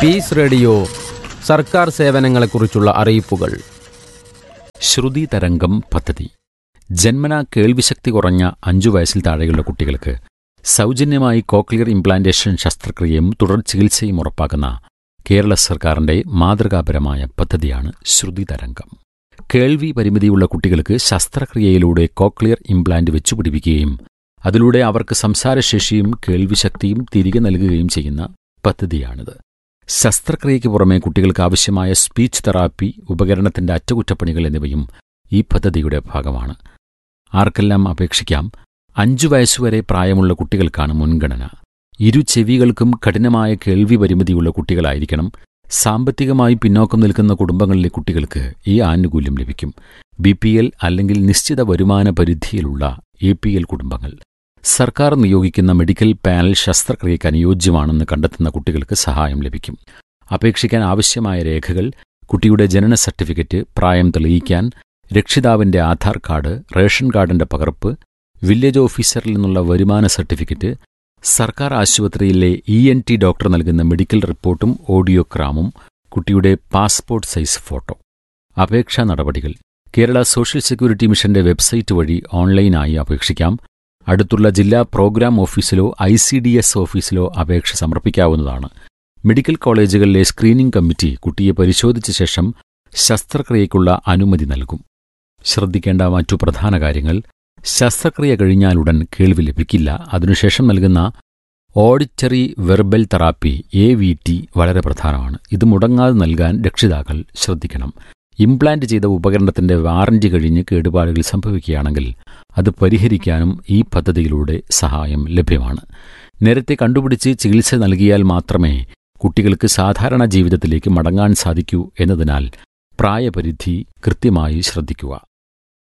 piece radio സർക്കാർ സേവനങ്ങളെക്കുറിച്ചുള്ള അറിയിപ്പുകൾ ശ്രുതി തരംഗം പദ്ധതി ജന്മനാ കേൾവിശക്തി കുറഞ്ഞ അഞ്ചു വയസ്സിൽ താഴെയുള്ള കുട്ടികൾക്ക് സൗജന്യമായി കോക്ലിയർ ഇംപ്ലാന്റേഷൻ ശസ്ത്രക്രിയയും തുടർ ചികിത്സയും ഉറപ്പാക്കുന്ന കേരള സർക്കാരിന്റെ മാതൃകാപരമായ പദ്ധതിയാണ് ശ്രുതി തരംഗം കേൾവി പരിമിതിയുള്ള കുട്ടികൾക്ക് ശസ്ത്രക്രിയയിലൂടെ കോക്ലിയർ ഇംപ്ലാന്റ് വെച്ചുപിടിപ്പിക്കുകയും അതിലൂടെ അവർക്ക് സംസാരശേഷിയും കേൾവിശക്തിയും തിരികെ നൽകുകയും ചെയ്യുന്ന പദ്ധതിയാണിത് ശസ്ത്രക്രിയയ്ക്ക് പുറമെ കുട്ടികൾക്ക് ആവശ്യമായ സ്പീച്ച് തെറാപ്പി ഉപകരണത്തിന്റെ അറ്റകുറ്റപ്പണികൾ എന്നിവയും ഈ പദ്ധതിയുടെ ഭാഗമാണ് ആർക്കെല്ലാം അപേക്ഷിക്കാം അഞ്ചു വയസ്സുവരെ പ്രായമുള്ള കുട്ടികൾക്കാണ് മുൻഗണന ഇരു ചെവികൾക്കും കഠിനമായ കേൾവി പരിമിതിയുള്ള കുട്ടികളായിരിക്കണം സാമ്പത്തികമായി പിന്നോക്കം നിൽക്കുന്ന കുടുംബങ്ങളിലെ കുട്ടികൾക്ക് ഈ ആനുകൂല്യം ലഭിക്കും ബി പി എൽ അല്ലെങ്കിൽ നിശ്ചിത വരുമാന പരിധിയിലുള്ള എ പി എൽ കുടുംബങ്ങൾ സർക്കാർ നിയോഗിക്കുന്ന മെഡിക്കൽ പാനൽ ശസ്ത്രക്രിയയ്ക്ക് അനുയോജ്യമാണെന്ന് കണ്ടെത്തുന്ന കുട്ടികൾക്ക് സഹായം ലഭിക്കും അപേക്ഷിക്കാൻ ആവശ്യമായ രേഖകൾ കുട്ടിയുടെ ജനന സർട്ടിഫിക്കറ്റ് പ്രായം തെളിയിക്കാൻ രക്ഷിതാവിന്റെ ആധാർ കാർഡ് റേഷൻ കാർഡിന്റെ പകർപ്പ് വില്ലേജ് ഓഫീസറിൽ നിന്നുള്ള വരുമാന സർട്ടിഫിക്കറ്റ് സർക്കാർ ആശുപത്രിയിലെ ഇ എൻ ടി ഡോക്ടർ നൽകുന്ന മെഡിക്കൽ റിപ്പോർട്ടും ഓഡിയോഗ്രാമും കുട്ടിയുടെ പാസ്പോർട്ട് സൈസ് ഫോട്ടോ അപേക്ഷാ നടപടികൾ കേരള സോഷ്യൽ സെക്യൂരിറ്റി മിഷന്റെ വെബ്സൈറ്റ് വഴി ഓൺലൈനായി അപേക്ഷിക്കാം അടുത്തുള്ള ജില്ലാ പ്രോഗ്രാം ഓഫീസിലോ ഐ സി ഡി എസ് ഓഫീസിലോ അപേക്ഷ സമർപ്പിക്കാവുന്നതാണ് മെഡിക്കൽ കോളേജുകളിലെ സ്ക്രീനിംഗ് കമ്മിറ്റി കുട്ടിയെ പരിശോധിച്ച ശേഷം ശസ്ത്രക്രിയയ്ക്കുള്ള അനുമതി നൽകും ശ്രദ്ധിക്കേണ്ട മറ്റു പ്രധാന കാര്യങ്ങൾ ശസ്ത്രക്രിയ കഴിഞ്ഞാലുടൻ കേൾവി ലഭിക്കില്ല അതിനുശേഷം നൽകുന്ന auditory verbal therapy A V T വളരെ പ്രധാനമാണ് ഇത് മുടങ്ങാതെ നൽകാൻ രക്ഷിതാക്കൾ ശ്രദ്ധിക്കണം ഇംപ്ലാന്റ് ചെയ്ത ഉപകരണത്തിന്റെ വാറന്റി കഴിഞ്ഞ് കേടുപാടുകൾ സംഭവിക്കുകയാണെങ്കിൽ അത് പരിഹരിക്കാനും ഈ പദ്ധതിയിലൂടെ സഹായം ലഭ്യമാണ് നേരത്തെ കണ്ടുപിടിച്ച് ചികിത്സ നൽകിയാൽ മാത്രമേ കുട്ടികൾക്ക് സാധാരണ ജീവിതത്തിലേക്ക് മടങ്ങാൻ സാധിക്കൂ എന്നതിനാൽ പ്രായപരിധി കൃത്യമായി ശ്രദ്ധിക്കുക